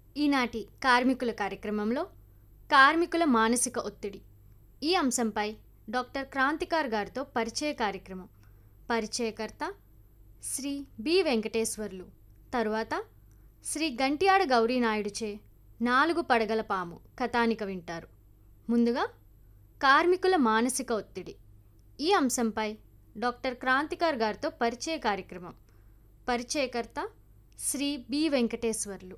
ఈనాటి కార్మికుల కార్యక్రమంలో కార్మికుల మానసిక ఒత్తిడి ఈ అంశంపై డాక్టర్ క్రాంతికార్ గారితో పరిచయ కార్యక్రమం పరిచయకర్త శ్రీ బి వెంకటేశ్వర్లు తరువాత శ్రీ గంట్యాడ గౌరీనాయుడుచే నాలుగు పడగల పాము కథానిక వింటారు ముందుగా కార్మికుల మానసిక ఒత్తిడి ఈ అంశంపై డాక్టర్ క్రాంతికార్ గారితో పరిచయ కార్యక్రమం పరిచయకర్త శ్రీ బి వెంకటేశ్వర్లు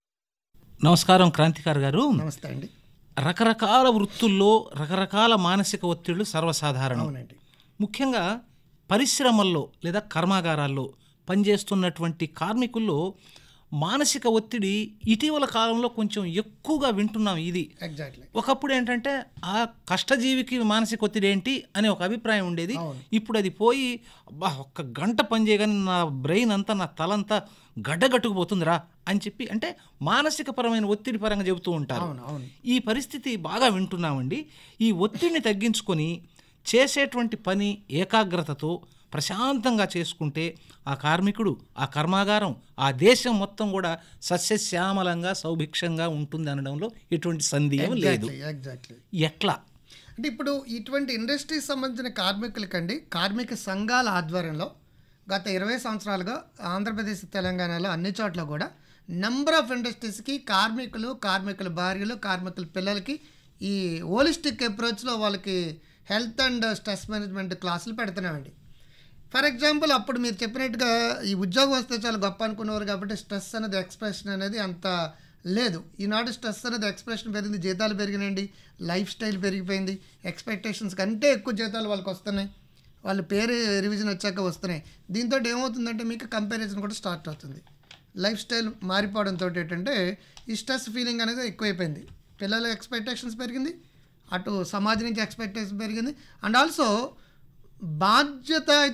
నమస్కారం క్రాంతికార్ గారు నమస్తే అండి రకరకాల వృత్తుల్లో రకరకాల మానసిక ఒత్తిళ్లు సర్వసాధారణం అవునండి ముఖ్యంగా పరిశ్రమల్లో లేదా కర్మాగారాల్లో పనిచేస్తున్నటువంటి కార్మికుల్లో మానసిక ఒత్తిడి ఇటీవల కాలంలో కొంచెం ఎక్కువగా వింటున్నాం ఇది ఎగ్జాక్ట్లీ ఒకప్పుడు ఏంటంటే ఆ కష్టజీవికి మానసిక ఒత్తిడి ఏంటి అనే ఒక అభిప్రాయం ఉండేది అవును. ఇప్పుడు అది పోయి అబ్బా ఒక్క గంట పని చేయగానే నా బ్రెయిన్ అంతా నా తలంతా గడ్డగట్టుకుపోతుందిరా అని చెప్పి అంటే మానసిక పరమైన ఒత్తిడి పరంగా చెబుతూ ఉంటారు అవును అవును ఈ పరిస్థితి బాగా వింటున్నామండి ఈ ఒత్తిడిని తగ్గించుకొని చేసేటువంటి పని ఏకాగ్రతతో ప్రశాంతంగా చేసుకుంటే ఆ కార్మికుడు ఆ కర్మాగారం ఆ దేశం మొత్తం కూడా సస్యశ్యామలంగా సౌభిక్షంగా ఉంటుంది అనడంలో ఎటువంటి సందేహం లేదు ఎగ్జాక్ట్లీ ఎగ్జాక్ట్లీ ఎట్లా అంటే ఇప్పుడు ఇటువంటి ఇండస్ట్రీకి సంబంధించిన కార్మికులకండి కార్మిక సంఘాల ఆధ్వర్యంలో గత ఇరవై సంవత్సరాలుగా ఆంధ్రప్రదేశ్ తెలంగాణలో అన్ని చోట్ల కూడా నెంబర్ ఆఫ్ ఇండస్ట్రీస్కి కార్మికులు కార్మికుల భార్యలు కార్మికుల పిల్లలకి ఈ హోలిస్టిక్ అప్రోచ్లో వాళ్ళకి హెల్త్ అండ్ స్ట్రెస్ మేనేజ్మెంట్ క్లాసులు పెడుతున్నామండి ఫర్ ఎగ్జాంపుల్ అప్పుడు మీరు చెప్పినట్టుగా ఈ ఉద్యోగం వస్తే చాలా గొప్ప అనుకునేవారు కాబట్టి స్ట్రెస్ అనేది ఎక్స్ప్రెషన్ అనేది అంత లేదు ఈనాడు స్ట్రెస్ అనేది ఎక్స్ప్రెషన్ పెరిగింది జీతాలు పెరిగినాయండి లైఫ్ స్టైల్ పెరిగిపోయింది ఎక్స్పెక్టేషన్స్ కంటే ఎక్కువ జీతాలు వాళ్ళకి వస్తున్నాయి వాళ్ళ పేరు రివిజన్ వచ్చాక వస్తున్నాయి దీంతో ఏమవుతుందంటే మీకు కంపారిజన్ కూడా స్టార్ట్ అవుతుంది లైఫ్ స్టైల్ మారిపోవడంతో ఏంటంటే ఈ స్ట్రెస్ ఫీలింగ్ అనేది ఎక్కువైపోయింది పిల్లల ఎక్స్పెక్టేషన్స్ పెరిగింది అటు సమాజం నుంచి ఎక్స్పెక్టేషన్ పెరిగింది అండ్ ఆల్సో బాధ్యత